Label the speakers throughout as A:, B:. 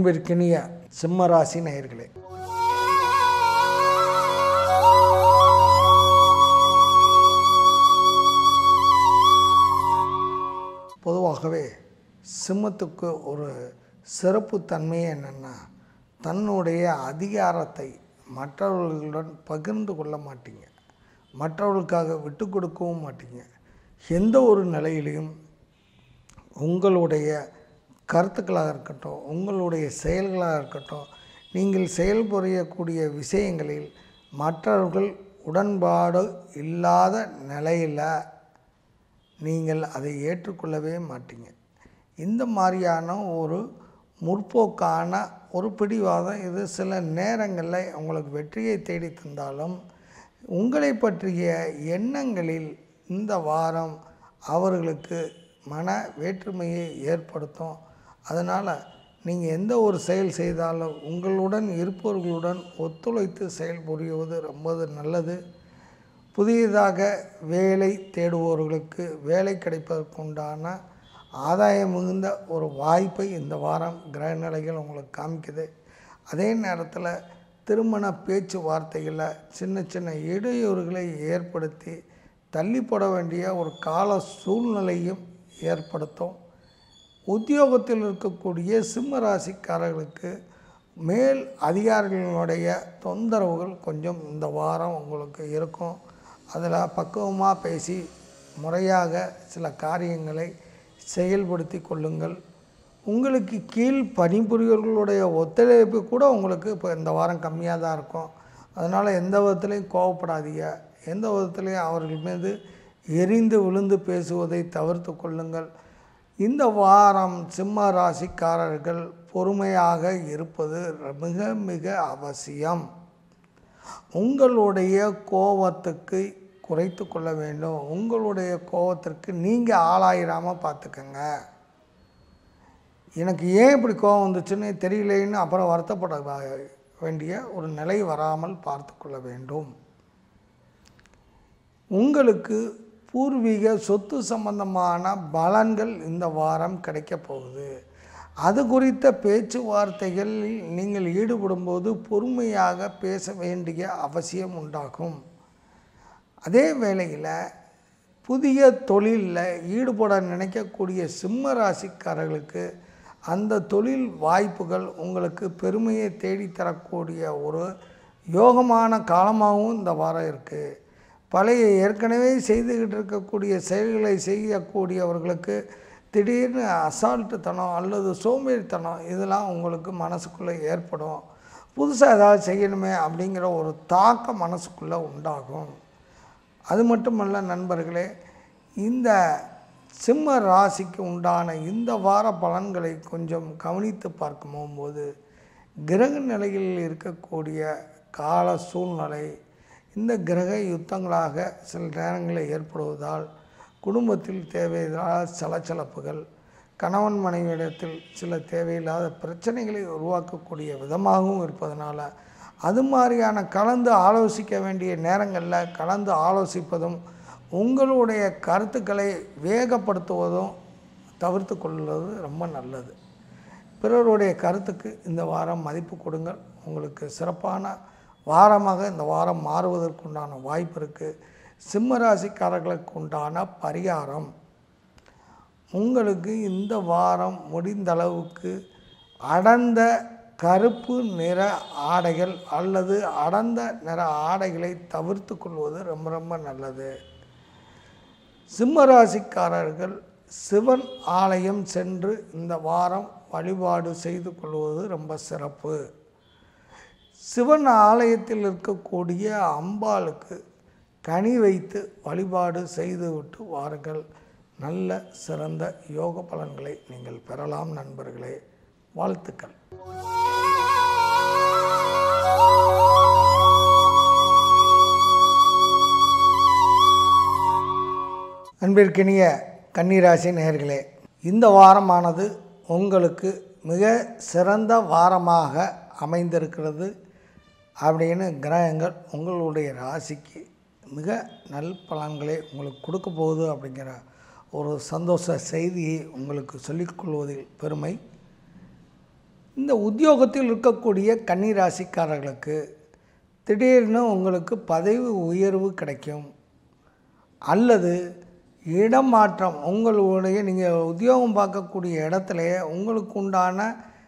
A: அன்பிற்கினிய சிம்மராசி நேயர்களே பொதுவாகவே சிம்மத்துக்கு ஒரு சிறப்பு தன்மை என்னென்னா தன்னுடைய அதிகாரத்தை மற்றவர்களுடன் பகிர்ந்து கொள்ள மாட்டீங்க மற்றவர்களுக்காக விட்டு கொடுக்கவும் மாட்டீங்க எந்த ஒரு நிலையிலையும் உங்களுடைய கருத்துக்களாக இருக்கட்டும் உங்களுடைய செயல்களாக இருக்கட்டும் நீங்கள் செயல்புரியக்கூடிய விஷயங்களில் மற்றவர்கள் உடன்பாடு இல்லாத நிலையில் நீங்கள் அதை ஏற்றுக்கொள்ளவே மாட்டீங்க இந்த மாதிரியான ஒரு முற்போக்கான ஒரு பிடிவாதம் இது சில நேரங்களில் உங்களுக்கு வெற்றியை தேடி தந்தாலும் உங்களை பற்றிய எண்ணங்களில் இந்த வாரம் அவர்களுக்கு மன வேற்றுமையை ஏற்படுத்தும் அதனால் நீங்கள் எந்த ஒரு செயல் செய்தாலும் உங்களுடன் இருப்பவர்களுடன் ஒத்துழைத்து செயல்புரிவது ரொம்ப நல்லது புதியதாக வேலை தேடுபவர்களுக்கு வேலை கிடைப்பதற்குண்டான ஆதாயம் மிகுந்த ஒரு வாய்ப்பை இந்த வாரம் கிரகநிலைகள் உங்களுக்கு காமிக்குது அதே நேரத்தில் திருமண பேச்சுவார்த்தைகளில் சின்ன சின்ன இடையூறுகளை ஏற்படுத்தி தள்ளிப்பட வேண்டிய ஒரு கால சூழ்நிலையும் ஏற்படுத்தும் உத்தியோகத்தில் இருக்கக்கூடிய சிம்ம ராசிக்காரர்களுக்கு மேல் அதிகாரிகளுடைய தொந்தரவுகள் கொஞ்சம் இந்த வாரம் உங்களுக்கு இருக்கும் அதில் பக்குவமாக பேசி முறையாக சில காரியங்களை செயல்படுத்தி கொள்ளுங்கள் உங்களுக்கு கீழ் பணிபுரியவர்களுடைய ஒத்துழைப்பு கூட உங்களுக்கு இப்போ இந்த வாரம் கம்மியாக தான் இருக்கும் அதனால் எந்த விதத்துலையும் கோவப்படாதீங்க எந்த விதத்துலையும் அவர்கள் மீது எரிந்து விழுந்து பேசுவதை தவிர்த்து கொள்ளுங்கள் இந்த வாரம் சிம்ம ராசிக்காரர்கள் பொறுமையாக இருப்பது மிக மிக அவசியம் உங்களுடைய கோபத்துக்கு குறைத்து கொள்ள வேண்டும் உங்களுடைய கோபத்திற்கு நீங்கள் ஆளாயிராமல் பார்த்துக்கங்க எனக்கு ஏன் இப்படி கோபம் வந்துச்சுன்னு தெரியலேன்னு அப்புறம் வருத்தப்பட வ- வேண்டிய ஒரு நிலை வராமல் பார்த்து கொள்ள வேண்டும் உங்களுக்கு பூர்வீக சொத்து சம்பந்தமான பலன்கள் இந்த வாரம் கிடைக்கப் போகுது அது குறித்த பேச்சுவார்த்தைகளில் நீங்கள் ஈடுபடும்போது பொறுமையாக பேச வேண்டிய அவசியம் உண்டாகும் அதே வேளையில் புதிய தொழிலில் ஈடுபட நினைக்கக்கூடிய சிம்ம ராசிக்காரர்களுக்கு அந்த தொழில் வாய்ப்புகள் உங்களுக்கு பெருமையை தேடித்தரக்கூடிய ஒரு யோகமான காலமாகவும் இந்த வாரம் இருக்குது பழைய ஏற்கனவே செய்துக்கிட்டு இருக்கக்கூடிய செயல்களை செய்யக்கூடியவர்களுக்கு திடீர்னு அசால்ட்டுத்தனம் அல்லது சோம்பேறித்தனம் இதெல்லாம் உங்களுக்கு மனசுக்குள்ளே ஏற்படும் புதுசாக ஏதாவது செய்யணுமே அப்படிங்கிற ஒரு தாக்கம் மனசுக்குள்ளே உண்டாகும் அது மட்டுமல்ல நண்பர்களே இந்த சிம்ம ராசிக்கு உண்டான இந்த வார பலன்களை கொஞ்சம் கவனித்து பார்க்கும் போது கிரக நிலையில் இருக்கக்கூடிய கால சூழ்நிலை இந்த கிரக யுத்தங்களாக சில நேரங்களில் ஏற்படுவதால் குடும்பத்தில் தேவையில்லாத சலச்சலப்புகள் கணவன் மனைவியிடத்தில் சில தேவையில்லாத பிரச்சனைகளை உருவாக்கக்கூடிய விதமாகவும் இருப்பதனால அது மாதிரியான கலந்து ஆலோசிக்க வேண்டிய நேரங்களில் கலந்து ஆலோசிப்பதும் உங்களுடைய கருத்துக்களை வேகப்படுத்துவதும் தவிர்த்து கொள்வது ரொம்ப நல்லது பிறருடைய கருத்துக்கு இந்த வாரம் மதிப்பு கொடுங்கள் உங்களுக்கு சிறப்பான வாரமாக இந்த வாரம் மாறுவதற்குண்டான வாய்ப்பு இருக்குது சிம்ம ராசிக்காரர்களுக்கு உண்டான பரிகாரம் உங்களுக்கு இந்த வாரம் முடிந்த அளவுக்கு அடர்ந்த கருப்பு நிற ஆடைகள் அல்லது அடர்ந்த நிற ஆடைகளை தவிர்த்து கொள்வது ரொம்ப ரொம்ப நல்லது சிம்ம ராசிக்காரர்கள் சிவன் ஆலயம் சென்று இந்த வாரம் வழிபாடு செய்து கொள்வது ரொம்ப சிறப்பு சிவன் ஆலயத்தில் இருக்கக்கூடிய அம்பாளுக்கு கனி வைத்து வழிபாடு செய்துவிட்டு வாருங்கள் நல்ல சிறந்த யோக பலன்களை நீங்கள் பெறலாம் நண்பர்களே வாழ்த்துக்கள் அன்பிற்கினிய கன்னிராசி நேயர்களே இந்த வாரமானது உங்களுக்கு மிக சிறந்த வாரமாக அமைந்திருக்கிறது அப்படின்னு கிரகங்கள் உங்களுடைய ராசிக்கு மிக நல் பலன்களை உங்களுக்கு கொடுக்க போகுது அப்படிங்கிற ஒரு சந்தோஷ செய்தியை உங்களுக்கு சொல்லிக்கொள்வதில் பெருமை இந்த உத்தியோகத்தில் இருக்கக்கூடிய கன்னிராசிக்காரர்களுக்கு திடீர்னு உங்களுக்கு பதவி உயர்வு கிடைக்கும் அல்லது இடம் மாற்றம் உங்களுடைய நீங்கள் உத்தியோகம் பார்க்கக்கூடிய இடத்துலையே உங்களுக்கு உண்டான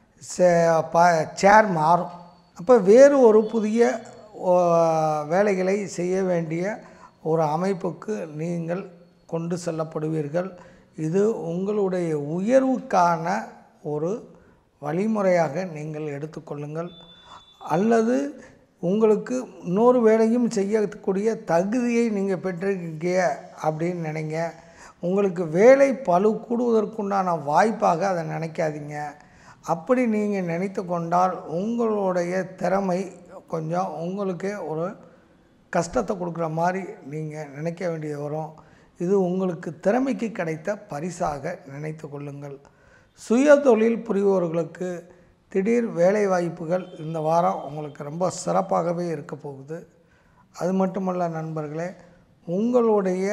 A: சே- ப சேர் மாறும் அப்போ வேறு ஒரு புதிய ஓ, வேலைகளை செய்ய வேண்டிய ஒரு அமைப்புக்கு நீங்கள் கொண்டு செல்லப்படுவீர்கள் இது உங்களுடைய உயர்வுக்கான ஒரு வழிமுறையாக நீங்கள் எடுத்துக்கொள்ளுங்கள் அல்லது உங்களுக்கு இன்னொரு வேலையும் செய்யக்கூடிய தகுதியை நீங்கள் பெற்றிருக்கீங்க அப்படின்னு நினைங்க உங்களுக்கு வேலை பளு கூடுவதற்குண்டான வாய்ப்பாக அதை நினைக்காதீங்க அப்படி நீங்கள் நினைத்து கொண்டால் உங்களுடைய திறமை கொஞ்சம் உங்களுக்கே ஒரு கஷ்டத்தை கொடுக்குற மாதிரி நீங்கள் நினைக்க வேண்டியது வரும் இது உங்களுக்கு திறமைக்கு கிடைத்த பரிசாக நினைத்து கொள்ளுங்கள் சுய தொழில் புரிவோர்களுக்கு திடீர் வேலை வாய்ப்புகள் இந்த வாரம் உங்களுக்கு ரொம்ப சிறப்பாகவே இருக்க போகுது அது மட்டுமல்ல நண்பர்களே உங்களுடைய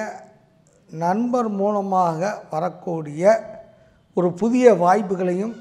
A: நண்பர் மூலமாக வரக்கூடிய ஒரு புதிய வாய்ப்புகளையும்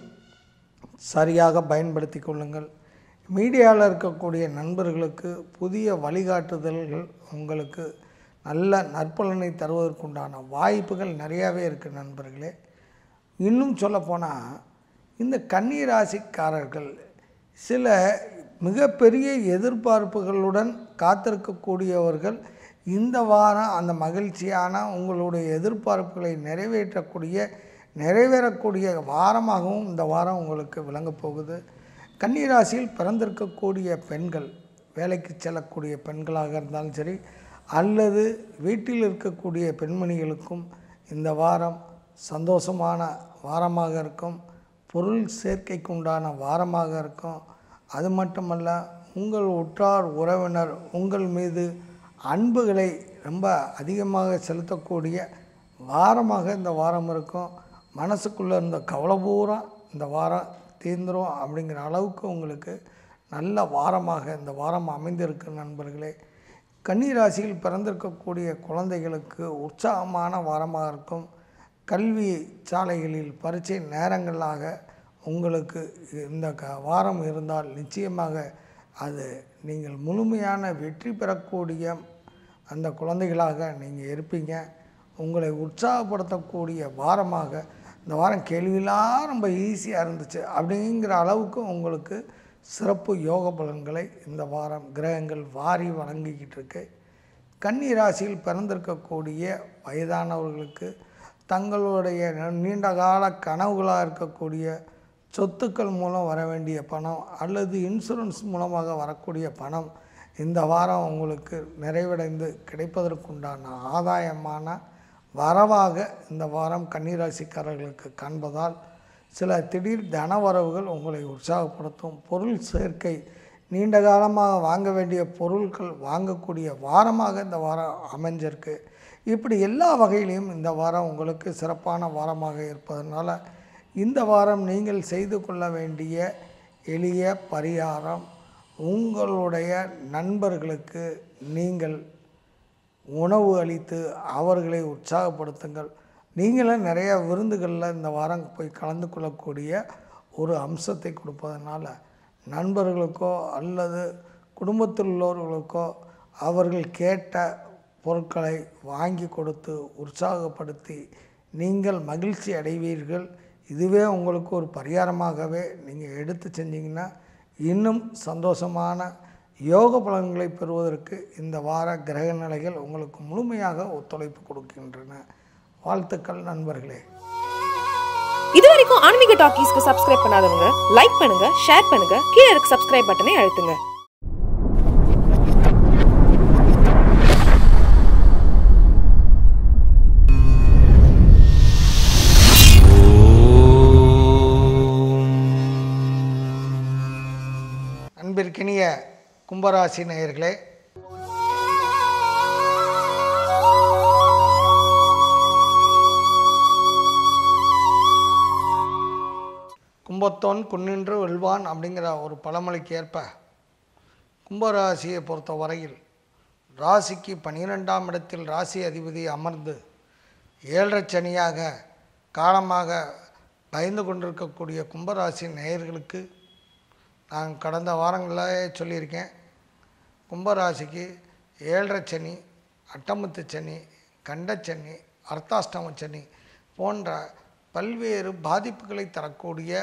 A: சரியாக பயன்படுத்தி கொள்ளுங்கள் மீடியாவில் இருக்கக்கூடிய நண்பர்களுக்கு புதிய வழிகாட்டுதல்கள் உங்களுக்கு நல்ல நற்பலனை தருவதற்குண்டான வாய்ப்புகள் நிறையாவே இருக்குது நண்பர்களே இன்னும் சொல்லப்போனால் இந்த கன்னிராசிக்காரர்கள் சில மிகப்பெரிய எதிர்பார்ப்புகளுடன் காத்திருக்கக்கூடியவர்கள் இந்த வாரம் அந்த மகிழ்ச்சியான உங்களுடைய எதிர்பார்ப்புகளை நிறைவேற்றக்கூடிய நிறைவேறக்கூடிய வாரமாகவும் இந்த வாரம் உங்களுக்கு விளங்கப் போகுது கன்னிராசியில் பிறந்திருக்கக்கூடிய பெண்கள் வேலைக்கு செல்லக்கூடிய பெண்களாக இருந்தாலும் சரி அல்லது வீட்டில் இருக்கக்கூடிய பெண்மணிகளுக்கும் இந்த வாரம் சந்தோஷமான வாரமாக இருக்கும் பொருள் சேர்க்கைக்கு உண்டான வாரமாக இருக்கும் அது மட்டுமல்ல உங்கள் உற்றார் உறவினர் உங்கள் மீது அன்புகளை ரொம்ப அதிகமாக செலுத்தக்கூடிய வாரமாக இந்த வாரம் இருக்கும் மனசுக்குள்ளே இருந்த கவலை பூரா இந்த வாரம் தீர்ந்துரும் அப்படிங்கிற அளவுக்கு உங்களுக்கு நல்ல வாரமாக இந்த வாரம் அமைந்திருக்கு நண்பர்களே கன்னிராசியில் பிறந்திருக்கக்கூடிய குழந்தைகளுக்கு உற்சாகமான வாரமாக இருக்கும் கல்வி சாலைகளில் பரீட்சை நேரங்களாக உங்களுக்கு இந்த க வாரம் இருந்தால் நிச்சயமாக அது நீங்கள் முழுமையான வெற்றி பெறக்கூடிய அந்த குழந்தைகளாக நீங்கள் இருப்பீங்க உங்களை உற்சாகப்படுத்தக்கூடிய வாரமாக இந்த வாரம் கேள்வியெல்லாம் ரொம்ப ஈஸியாக இருந்துச்சு அப்படிங்கிற அளவுக்கு உங்களுக்கு சிறப்பு யோக பலன்களை இந்த வாரம் கிரகங்கள் வாரி வழங்கிக்கிட்டு இருக்கு கன்னி ராசியில் பிறந்திருக்கக்கூடிய வயதானவர்களுக்கு தங்களுடைய நீண்ட கால கனவுகளாக இருக்கக்கூடிய சொத்துக்கள் மூலம் வர வேண்டிய பணம் அல்லது இன்சூரன்ஸ் மூலமாக வரக்கூடிய பணம் இந்த வாரம் உங்களுக்கு நிறைவடைந்து கிடைப்பதற்குண்டான ஆதாயமான வரவாக இந்த வாரம் கன்னிராசிக்காரர்களுக்கு காண்பதால் சில திடீர் தனவரவுகள் உங்களை உற்சாகப்படுத்தும் பொருள் சேர்க்கை நீண்ட காலமாக வாங்க வேண்டிய பொருட்கள் வாங்கக்கூடிய வாரமாக இந்த வாரம் அமைஞ்சிருக்கு இப்படி எல்லா வகையிலையும் இந்த வாரம் உங்களுக்கு சிறப்பான வாரமாக இருப்பதனால இந்த வாரம் நீங்கள் செய்து கொள்ள வேண்டிய எளிய பரிகாரம் உங்களுடைய நண்பர்களுக்கு நீங்கள் உணவு அளித்து அவர்களை உற்சாகப்படுத்துங்கள் நீங்களும் நிறைய விருந்துகளில் இந்த வாரம் போய் கலந்து கொள்ளக்கூடிய ஒரு அம்சத்தை கொடுப்பதனால நண்பர்களுக்கோ அல்லது குடும்பத்தில் உள்ளவர்களுக்கோ அவர்கள் கேட்ட பொருட்களை வாங்கி கொடுத்து உற்சாகப்படுத்தி நீங்கள் மகிழ்ச்சி அடைவீர்கள் இதுவே உங்களுக்கு ஒரு பரிகாரமாகவே நீங்கள் எடுத்து செஞ்சீங்கன்னா இன்னும் சந்தோஷமான யோக பலன்களை பெறுவதற்கு இந்த வார கிரக நிலைகள் உங்களுக்கு முழுமையாக ஒத்துழைப்பு கொடுக்கின்றன வாழ்த்துக்கள் நண்பர்களே
B: இது வரைக்கும் ஆன்மீக டாக்கீஸ்க்கு சப்ஸ்கிரைப் பண்ணாதவங்க லைக் பண்ணுங்க ஷேர் பண்ணுங்க கீழே இருக்க சப்ஸ்கிரைப் பட்டனை அழுத்துங்க
A: அன்பிற்கினிய கும்பராசி நேயர்களே கும்பத்தோன் குன்னின்று வெல்வான் அப்படிங்கிற ஒரு பழமொழிக்கு ஏற்ப கும்பராசியை பொறுத்த வரையில் ராசிக்கு பன்னிரெண்டாம் இடத்தில் ராசி அதிபதி அமர்ந்து ஏழரை சனியாக காலமாக பயந்து கொண்டிருக்கக்கூடிய கும்பராசி நேயர்களுக்கு நான் கடந்த வாரங்களிலே சொல்லியிருக்கேன் கும்பராசிக்கு ஏழரை சனி அட்டமுத்து சனி கண்டச்சனி அர்த்தாஷ்டம சனி போன்ற பல்வேறு பாதிப்புகளை தரக்கூடிய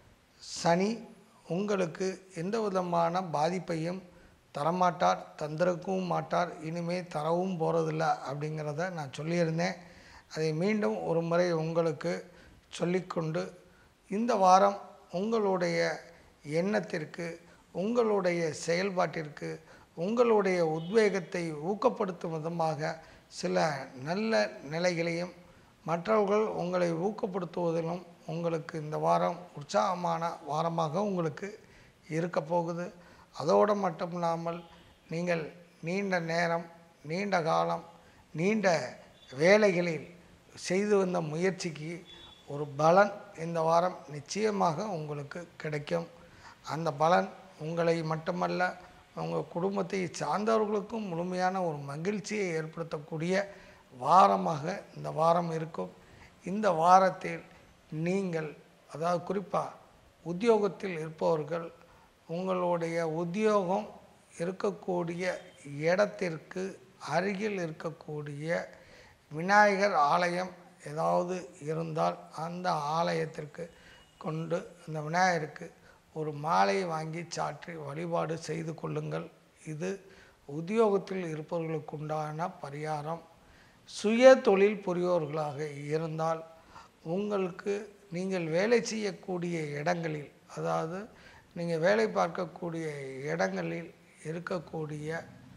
A: சனி உங்களுக்கு எந்த விதமான பாதிப்பையும் தரமாட்டார் தந்திருக்கவும் மாட்டார் இனிமே தரவும் போகிறதில்ல அப்படிங்கிறத நான் சொல்லியிருந்தேன் அதை மீண்டும் ஒரு முறை உங்களுக்கு சொல்லிக்கொண்டு இந்த வாரம் உங்களுடைய எண்ணத்திற்கு உங்களுடைய செயல்பாட்டிற்கு உங்களுடைய உத்வேகத்தை ஊக்கப்படுத்தும் விதமாக சில நல்ல நிலைகளையும் மற்றவர்கள் உங்களை ஊக்கப்படுத்துவதிலும் உங்களுக்கு இந்த வாரம் உற்சாகமான வாரமாக உங்களுக்கு இருக்க போகுது அதோடு மட்டும் இல்லாமல் நீங்கள் நீண்ட நேரம் நீண்ட காலம் நீண்ட வேலைகளில் செய்து வந்த முயற்சிக்கு ஒரு பலன் இந்த வாரம் நிச்சயமாக உங்களுக்கு கிடைக்கும் அந்த பலன் உங்களை மட்டுமல்ல உங்கள் குடும்பத்தை சார்ந்தவர்களுக்கும் முழுமையான ஒரு மகிழ்ச்சியை ஏற்படுத்தக்கூடிய வாரமாக இந்த வாரம் இருக்கும் இந்த வாரத்தில் நீங்கள் அதாவது குறிப்பாக உத்தியோகத்தில் இருப்பவர்கள் உங்களுடைய உத்தியோகம் இருக்கக்கூடிய இடத்திற்கு அருகில் இருக்கக்கூடிய விநாயகர் ஆலயம் ஏதாவது இருந்தால் அந்த ஆலயத்திற்கு கொண்டு அந்த விநாயகருக்கு ஒரு மாலையை வாங்கி சாற்றி வழிபாடு செய்து கொள்ளுங்கள் இது உத்தியோகத்தில் இருப்பவர்களுக்குண்டான பரிகாரம் சுய தொழில் புரியோர்களாக இருந்தால் உங்களுக்கு நீங்கள் வேலை செய்யக்கூடிய இடங்களில் அதாவது நீங்கள் வேலை பார்க்கக்கூடிய இடங்களில் இருக்கக்கூடிய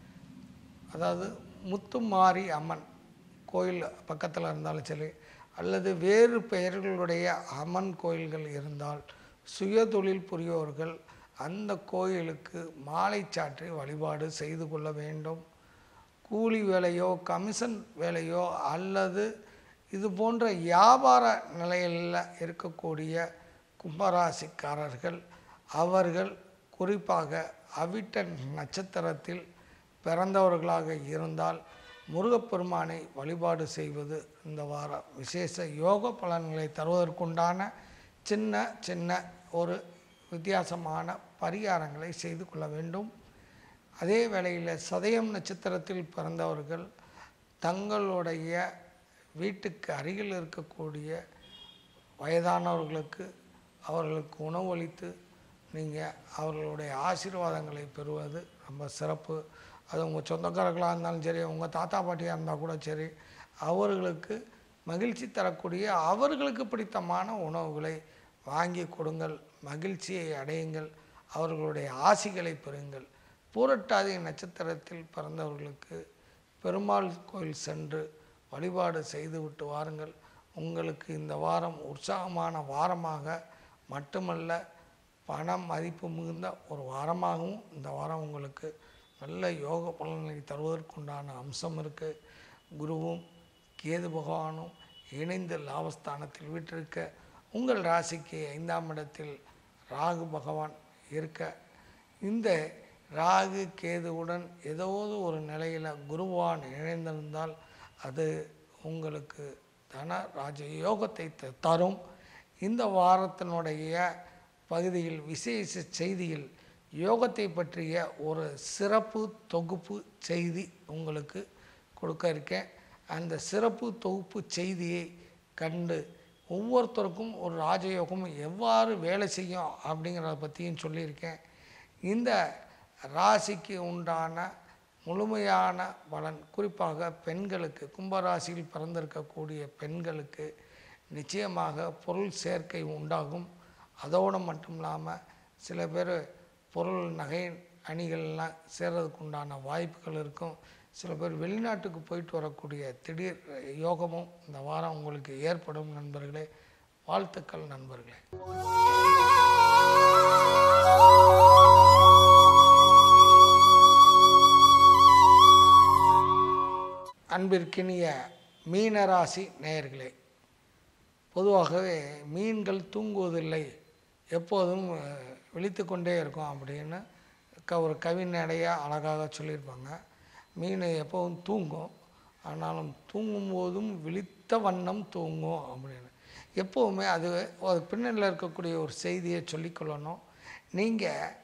A: அதாவது முத்துமாரி அம்மன் கோயில் பக்கத்தில் இருந்தாலும் சரி அல்லது வேறு பெயர்களுடைய அம்மன் கோயில்கள் இருந்தால் சுயதொழில் புரியோர்கள் அந்த கோயிலுக்கு மாலை சாற்றி வழிபாடு செய்து கொள்ள வேண்டும் கூலி வேலையோ கமிஷன் வேலையோ அல்லது இது போன்ற வியாபார நிலையில் இருக்கக்கூடிய கும்பராசிக்காரர்கள் அவர்கள் குறிப்பாக அவிட்ட நட்சத்திரத்தில் பிறந்தவர்களாக இருந்தால் முருகப்பெருமானை வழிபாடு செய்வது இந்த வாரம் விசேஷ யோக பலன்களை தருவதற்குண்டான சின்ன சின்ன ஒரு வித்தியாசமான பரிகாரங்களை செய்து கொள்ள வேண்டும் அதே வேளையில் சதயம் நட்சத்திரத்தில் பிறந்தவர்கள் தங்களுடைய வீட்டுக்கு அருகில் இருக்கக்கூடிய வயதானவர்களுக்கு அவர்களுக்கு உணவளித்து நீங்கள் அவர்களுடைய ஆசீர்வாதங்களை பெறுவது ரொம்ப சிறப்பு அது உங்கள் சொந்தக்காரர்களாக இருந்தாலும் சரி உங்கள் தாத்தா பாட்டியாக இருந்தால் கூட சரி அவர்களுக்கு மகிழ்ச்சி தரக்கூடிய அவர்களுக்கு பிடித்தமான உணவுகளை வாங்கி கொடுங்கள் மகிழ்ச்சியை அடையுங்கள் அவர்களுடைய ஆசிகளை பெறுங்கள் பூரட்டாதி நட்சத்திரத்தில் பிறந்தவர்களுக்கு பெருமாள் கோயில் சென்று வழிபாடு செய்துவிட்டு வாருங்கள் உங்களுக்கு இந்த வாரம் உற்சாகமான வாரமாக மட்டுமல்ல பண மதிப்பு மிகுந்த ஒரு வாரமாகவும் இந்த வாரம் உங்களுக்கு நல்ல யோக பலன்களை தருவதற்குண்டான அம்சம் இருக்குது குருவும் கேது பகவானும் இணைந்து லாபஸ்தானத்தில் வீற்றிருக்க உங்கள் ராசிக்கு ஐந்தாம் இடத்தில் ராகு பகவான் இருக்க இந்த ராகு கேதுவுடன் ஏதாவது ஒரு நிலையில் குருவான் இணைந்திருந்தால் அது உங்களுக்கு தன ராஜ யோகத்தை த- தரும் இந்த வாரத்தினுடைய பகுதியில் விசேஷ செய்தியில் யோகத்தை பற்றிய ஒரு சிறப்பு தொகுப்பு செய்தி உங்களுக்கு கொடுக்க இருக்கேன் அந்த சிறப்பு தொகுப்பு செய்தியை கண்டு ஒவ்வொருத்தருக்கும் ஒரு ராஜயோகம் எவ்வாறு வேலை செய்யும் அப்படிங்கிறத பற்றியும் சொல்லியிருக்கேன் இந்த ராசிக்கு உண்டான முழுமையான பலன் குறிப்பாக பெண்களுக்கு கும்பராசியில் பிறந்திருக்கக்கூடிய பெண்களுக்கு நிச்சயமாக பொருள் சேர்க்கை உண்டாகும் அதோடு மட்டும் இல்லாமல் சில பேர் பொருள் நகை அணிகள்லாம் சேர்றதுக்கு உண்டான வாய்ப்புகள் இருக்கும் சில பேர் வெளிநாட்டுக்கு போயிட்டு வரக்கூடிய திடீர் யோகமும் இந்த வாரம் உங்களுக்கு ஏற்படும் நண்பர்களே வாழ்த்துக்கள் நண்பர்களே அன்பிற்கினிய மீனராசி நேயர்களே பொதுவாகவே மீன்கள் தூங்குவதில்லை எப்போதும் அஹ், விழித்து கொண்டே இருக்கும் அப்படின்னு க ஒரு கவிநடையாக அழகாக சொல்லியிருப்பாங்க மீன் எப்போதும் தூங்கும் ஆனாலும் தூங்கும்போதும் விழித்த வண்ணம் தூங்கும் அப்படின்னு எப்போவுமே அது அது பின்னணியில் இருக்கக்கூடிய ஒரு செய்தியை சொல்லிக்கொள்ளணும் நீங்கள்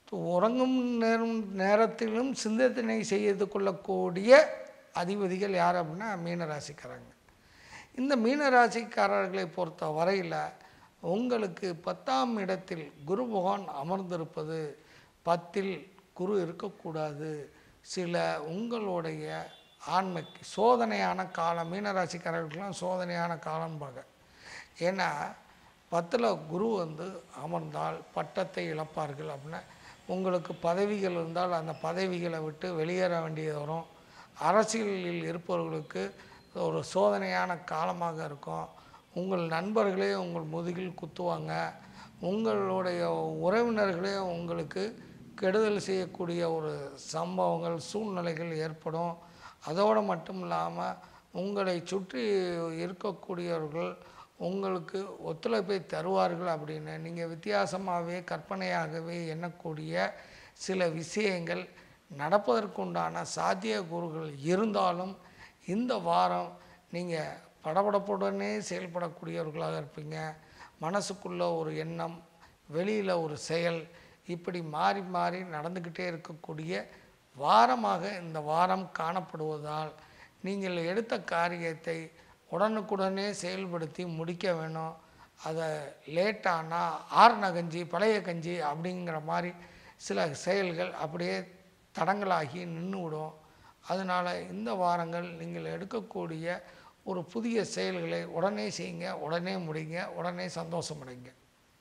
A: உறங்கும் நேரம் நேரத்திலும் சிந்தனை செய்து கொள்ளக்கூடிய அதிபதிகள் யார் அப்படின்னா மீனராசிக்காரங்க இந்த மீனராசிக்காரர்களை பொறுத்த வரையில் உங்களுக்கு பத்தாம் இடத்தில் குரு பகவான் அமர்ந்திருப்பது பத்தில் குரு இருக்கக்கூடாது சில உங்களுடைய ஆண்மைக்கு சோதனையான காலம் மீனராசிக்காரர்களுக்கெல்லாம் சோதனையான காலம்பாங்க ஏன்னா பத்தில் குரு வந்து அமர்ந்தால் பட்டத்தை இழப்பார்கள் அப்படின்னா உங்களுக்கு பதவிகள் இருந்தால் அந்த பதவிகளை விட்டு வெளியேற வேண்டியது வரும் அரசியலில் இருப்பவர்களுக்கு ஒரு சோதனையான காலமாக இருக்கும் உங்கள் நண்பர்களே உங்கள் முதுகில் குத்துவாங்க உங்களுடைய உறவினர்களே உங்களுக்கு கெடுதல் செய்யக்கூடிய ஒரு சம்பவங்கள் சூழ்நிலைகள் ஏற்படும் அதோடு மட்டும் இல்லாமல் உங்களை சுற்றி இருக்கக்கூடியவர்கள் உங்களுக்கு ஒத்துழைப்பை தருவார்கள் அப்படின்னு நீங்கள் வித்தியாசமாகவே கற்பனையாகவே எண்ணக்கூடிய சில விஷயங்கள் நடப்பதற்குண்டான சாத்தியக்கூறுகள் இருந்தாலும் இந்த வாரம் நீங்கள் படபடப்புடனே செயல்படக்கூடியவர்களாக இருப்பீங்க மனசுக்குள்ள ஒரு எண்ணம் வெளியில் ஒரு செயல் இப்படி மாறி மாறி நடந்துக்கிட்டே இருக்கக்கூடிய வாரமாக இந்த வாரம் காணப்படுவதால் நீங்கள் எடுத்த காரியத்தை உடனுக்குடனே செயல்படுத்தி முடிக்க வேணும் அதை லேட்டானா ஆறுன கஞ்சி பழைய கஞ்சி அப்படிங்கிற மாதிரி சில செயல்கள் அப்படியே தடங்களாகி நின்று விடும் அதனால் இந்த வாரங்கள் நீங்கள் எடுக்கக்கூடிய ஒரு புதிய செயல்களை உடனே செய்யுங்க உடனே முடிங்க உடனே சந்தோஷமடைங்க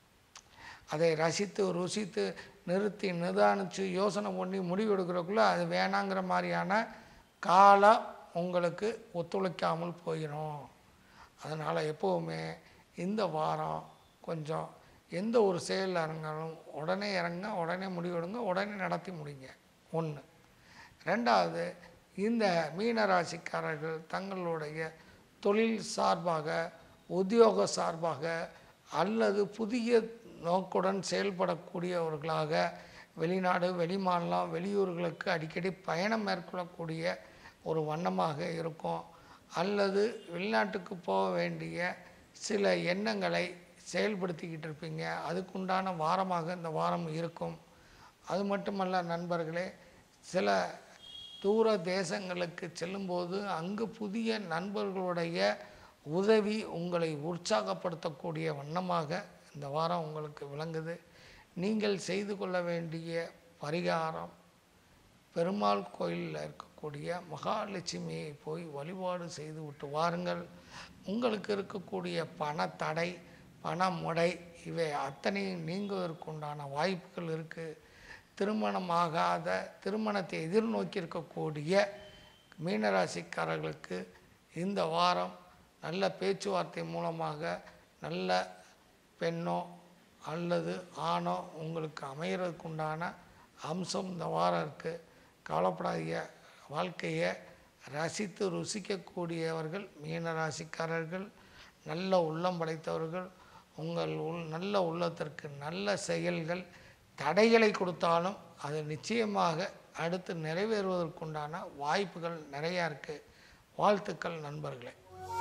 A: அதை ரசித்து ருசித்து நிறுத்தி நிதானித்து யோசனை பண்ணி முடிவு எடுக்கிறதுக்குள்ளே அது வேணாங்கிற மாதிரியான காலம் உங்களுக்கு ஒத்துழைக்காமல் போயிடும் அதனால் எப்போவுமே இந்த வாரம் கொஞ்சம் எந்த ஒரு செயலில் இறங்கினாலும் உடனே இறங்க உடனே முடிவெடுங்க உடனே நடத்தி முடிங்க ஒன்று ரெண்டாவது இந்த மீனராசிக்காரர்கள் தங்களுடைய தொழில் சார்பாக உத்தியோக சார்பாக அல்லது புதிய நோக்குடன் செயல்படக்கூடியவர்களாக வெளிநாடு வெளிமாநிலம் வெளியூர்களுக்கு அடிக்கடி பயணம் மேற்கொள்ளக்கூடிய ஒரு வண்ணமாக இருக்கும் அல்லது வெளிநாட்டுக்கு போக வேண்டிய சில எண்ணங்களை செயல்படுத்திக்கிட்டு இருப்பீங்க அதுக்குண்டான வாரமாக இந்த வாரம் இருக்கும் அது மட்டுமல்ல நண்பர்களே சில தூர தேசங்களுக்கு செல்லும்போது அங்கு புதிய நண்பர்களுடைய உதவி உங்களை உற்சாகப்படுத்தக்கூடிய வண்ணமாக இந்த வாரம் உங்களுக்கு விளங்குது நீங்கள் செய்து கொள்ள வேண்டிய பரிகாரம் பெருமாள் கோயிலில் இருக்கக்கூடிய மகாலட்சுமியை போய் வழிபாடு செய்து விட்டு வாருங்கள் உங்களுக்கு இருக்கக்கூடிய பண தடை பண முடை இவை அத்தனையும் நீங்குவதற்குண்டான வாய்ப்புகள் இருக்குது திருமணமாகாத திருமணத்தை எதிர்நோக்கி இருக்கக்கூடிய மீனராசிக்காரர்களுக்கு இந்த வாரம் நல்ல பேச்சுவார்த்தை மூலமாக நல்ல பெண்ணோ அல்லது ஆணோ உங்களுக்கு அமைகிறதுக்குண்டான அம்சம் இந்த வாரம் இருக்குது கவலைப்படாதீங்க வாழ்க்கையை ரசித்து ருசிக்கக்கூடியவர்கள் மீனராசிக்காரர்கள் நல்ல உள்ளம் படைத்தவர்கள் உங்கள் உள் நல்ல உள்ளத்திற்கு நல்ல செயல்கள் தடைகளை கொடுத்தாலும் அது நிச்சயமாக அடுத்து நிறைவேறுவதற்குண்டான வாய்ப்புகள் நிறையா இருக்குது வாழ்த்துக்கள் நண்பர்களே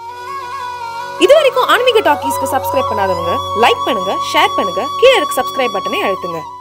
B: இது வரைக்கும் ஆன்மீக டாக்கீஸ்க்கு சப்ஸ்கிரைப் பண்ணாதவங்க லைக் பண்ணுங்க ஷேர் பண்ணுங்க கீழே இருக்க சப்ஸ்கிரைப் பட்டனை அழுத்துங்க